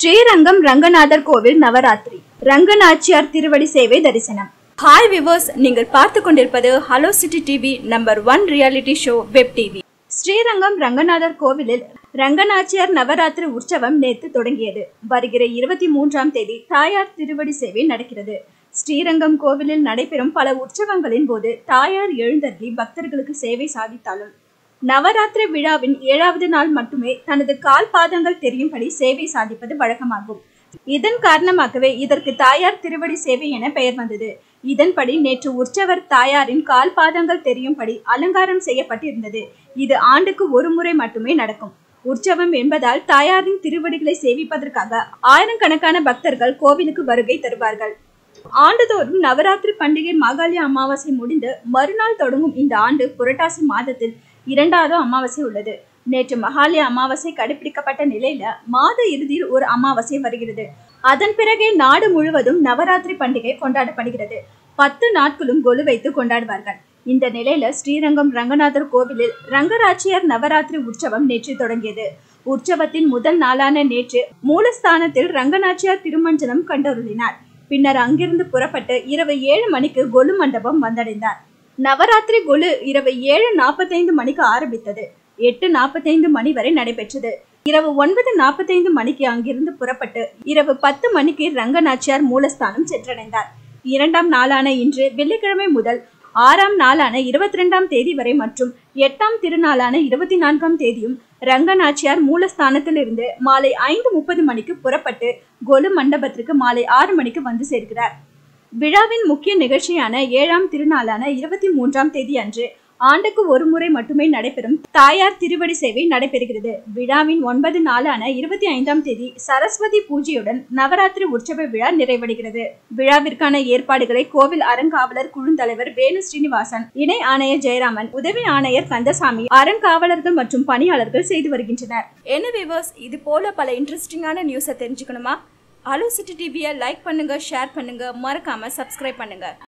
ஸ்ரீரங்கம் ரங்கநாதர் கோவில் நவராத்திரி ரங்கநாச்சியார் திருவடி சேவை தரிசனம் ஹாய் விவர்ஸ் நீங்கள் பார்த்து கொண்டிருப்பது hello city TV number one reality show web TV Srirangam Ranganathar கோவிலில் ரங்கநாச்சியார் நவராத்திரி உற்சவம் நேற்று தொடங்கியது வருகிற இருபத்தி மூன்றாம் தேதி தாயார் திருவடி சேவை நடக்கிறது ஸ்ரீரங்கம் கோவிலில் நடைபெறும் பல உற்சவங்களின் போது தாயார் எழுந்தருளி பக்தர்களுக்கு சேவை சாதித்தாலும் நவராத்திரி விழாவின் ஏழாவது நாள் மட்டுமே தனது கால் பாதங்கள் தெரியும்படி சேவை சாதிப்பது வழக்கமாகும் இதன் காரணமாகவே இதற்கு தாயார் திருவடி சேவை என பெயர் வந்தது இதன்படி நேற்று உற்சவர் தாயாரின் கால் பாதங்கள் தெரியும்படி அலங்காரம் செய்யப்பட்டிருந்தது இது ஆண்டுக்கு ஒரு முறை மட்டுமே நடக்கும் உற்சவம் என்பதால் தாயாரின் திருவடிகளை சேவிப்பதற்காக ஆயிரக்கணக்கான பக்தர்கள் கோவிலுக்கு வருகை தருவார்கள் ஆண்டுதோறும் நவராத்திரி பண்டிகை மாகாளிய அமாவாசை முடிந்து மறுநாள் தொடங்கும் இந்த ஆண்டு புரட்டாசி மாதத்தில் இரண்டாவது அமாவாசை உள்ளது நேற்று மகாலய அமாவாசை கடைபிடிக்கப்பட்ட நிலையில மாத இறுதியில் ஒரு அமாவாசை வருகிறது அதன் பிறகே நாடு முழுவதும் நவராத்திரி பண்டிகை கொண்டாடப்படுகிறது பத்து நாட்களும் கொலு வைத்து கொண்டாடுவார்கள் இந்த நிலையில ஸ்ரீரங்கம் ரங்கநாதர் கோவிலில் ரங்கராச்சியார் நவராத்திரி உற்சவம் நேற்று தொடங்கியது உற்சவத்தின் முதல் நாளான நேற்று மூலஸ்தானத்தில் ரங்கநாச்சியார் திருமஞ்சனம் கண்டருளினார் பின்னர் அங்கிருந்து புறப்பட்டு இரவு ஏழு மணிக்கு கொலு மண்டபம் வந்தடைந்தார் நவராத்திரி கொலு இரவு ஏழு நாற்பத்தைந்து மணிக்கு ஆரம்பித்தது எட்டு நாற்பத்தைந்து மணி வரை நடைபெற்றது இரவு ஒன்பது நாற்பத்தைந்து மணிக்கு அங்கிருந்து புறப்பட்டு இரவு பத்து மணிக்கு ரங்கநாச்சியார் மூலஸ்தானம் சென்றடைந்தார் இரண்டாம் நாளான இன்று வெள்ளிக்கிழமை முதல் ஆறாம் நாளான இருபத்தி ரெண்டாம் தேதி வரை மற்றும் எட்டாம் திருநாளான இருபத்தி நான்காம் தேதியும் ரங்கநாச்சியார் மூலஸ்தானத்திலிருந்து மாலை ஐந்து முப்பது மணிக்கு புறப்பட்டு கொலு மண்டபத்திற்கு மாலை ஆறு மணிக்கு வந்து சேர்க்கிறார் விழாவின் முக்கிய நிகழ்ச்சியான ஏழாம் திருநாளான இருபத்தி மூன்றாம் தேதி அன்று ஆண்டுக்கு ஒரு முறை மட்டுமே நடைபெறும் தாயார் திருவடி சேவை நடைபெறுகிறது விழாவின் ஒன்பது நாளான இருபத்தி ஐந்தாம் தேதி சரஸ்வதி பூஜையுடன் நவராத்திரி உற்சவ விழா நிறைவடைகிறது விழாவிற்கான ஏற்பாடுகளை கோவில் அறங்காவலர் குழுந்தலைவர் வேணு ஸ்ரீனிவாசன் இணை ஆணையர் ஜெயராமன் உதவி ஆணையர் கந்தசாமி அறங்காவலர்கள் மற்றும் பணியாளர்கள் செய்து வருகின்றனர் என்ன விவர்ஸ் இது போல பல இன்ட்ரெஸ்டிங்கான நியூஸை தெரிஞ்சுக்கணுமா அலோ சிட்டி டிவியை லைக் பண்ணுங்க ஷேர் பண்ணுங்க மறக்காம சப்ஸ்கிரைப் பண்ணுங்க